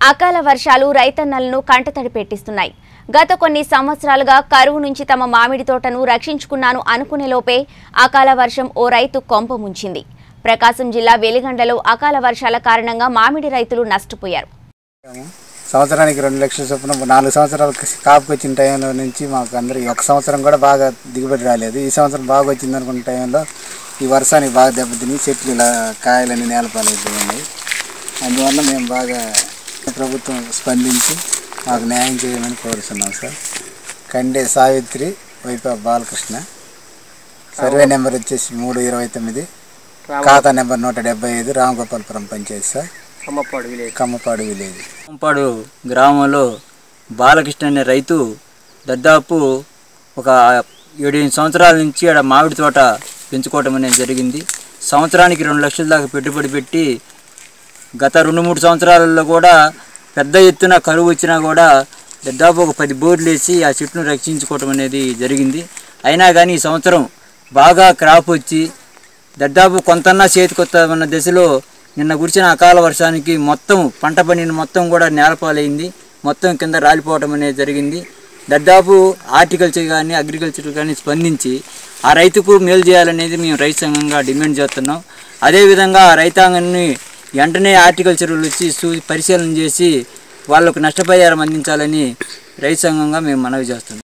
అకాల వర్షాలు రైతన్నలను కంటతడి పెట్టిస్తున్నాయి గత కొన్ని సంవత్సరాలుగా కరువు నుంచి తమ మామిడి తోటను రక్షించుకున్నాను అనుకునే లోపే అకాల వర్షం ఓ రైతు కొంప ముంచింది ప్రకాశం జిల్లా వెలిగండలో అకాల వర్షాల కారణంగా మామిడి రైతులు నష్టపోయారు సంవత్సరానికి రెండు లక్షల చొప్పున నాలుగు సంవత్సరాలు కాపుకి వచ్చిన టైంలో నుంచి మాకు అందరికి ఒక సంవత్సరం కూడా బాగా దిగుబడి రాలేదు ఈ సంవత్సరం బాగా వచ్చింది అనుకున్న టైంలో ఈ వర్షానికి బాగా దెబ్బతిని చెట్లు ఇలా కాయలన్నీ నేలపాలైపోయినాయి అందువల్ల మేము బాగా ప్రభుత్వం స్పందించి మాకు న్యాయం చేయమని కోరుతున్నాం సార్ కండే సావిత్రి వైప బాలకృష్ణ సర్వే నెంబర్ వచ్చేసి మూడు ఇరవై తొమ్మిది ఖాతా నెంబర్ నూట డెబ్బై ఐదు Ramagopalapuram panchayat sir Kammapadu village Kammapadu village Kammapadu గ్రామంలో బాలకృష్ణ అనే రైతు దాదాపు ఒక ఏడు ఎనిమిది సంవత్సరాల నుంచి ఆడ మామిడి తోట పెంచుకోవటం అనేది జరిగింది సంవత్సరానికి రెండు లక్షల దాకా పెట్టుబడి పెట్టి గత రెండు మూడు సంవత్సరాలలో కూడా పెద్ద ఎత్తున కరువు వచ్చినా కూడా దాదాపు ఒక పది బోర్డులు వేసి ఆ చెట్టును రక్షించుకోవటం అనేది జరిగింది అయినా కానీ ఈ సంవత్సరం బాగా క్రాప్ వచ్చి దాదాపు కొంతన్నా చేతికొస్తామన్న దశలో నిన్న కురిసిన అకాల వర్షానికి మొత్తం పంట పండిన మొత్తం కూడా నేలపాలైంది మొత్తం కింద రాలిపోవటం అనేది జరిగింది దాదాపు హార్టికల్చర్ కానీ అగ్రికల్చర్ కానీ స్పందించి ఆ రైతుకు మేలు చేయాలనేది మేము రైతు సంఘంగా డిమాండ్ చేస్తున్నాం అదేవిధంగా ఆ రైతాంగాన్ని వెంటనే హార్టికల్చర్ వచ్చి చూ పరిశీలన చేసి వాళ్ళకు నష్టపరిహారం అందించాలని రైతు సంఘంగా మేము మనవి చేస్తున్నాం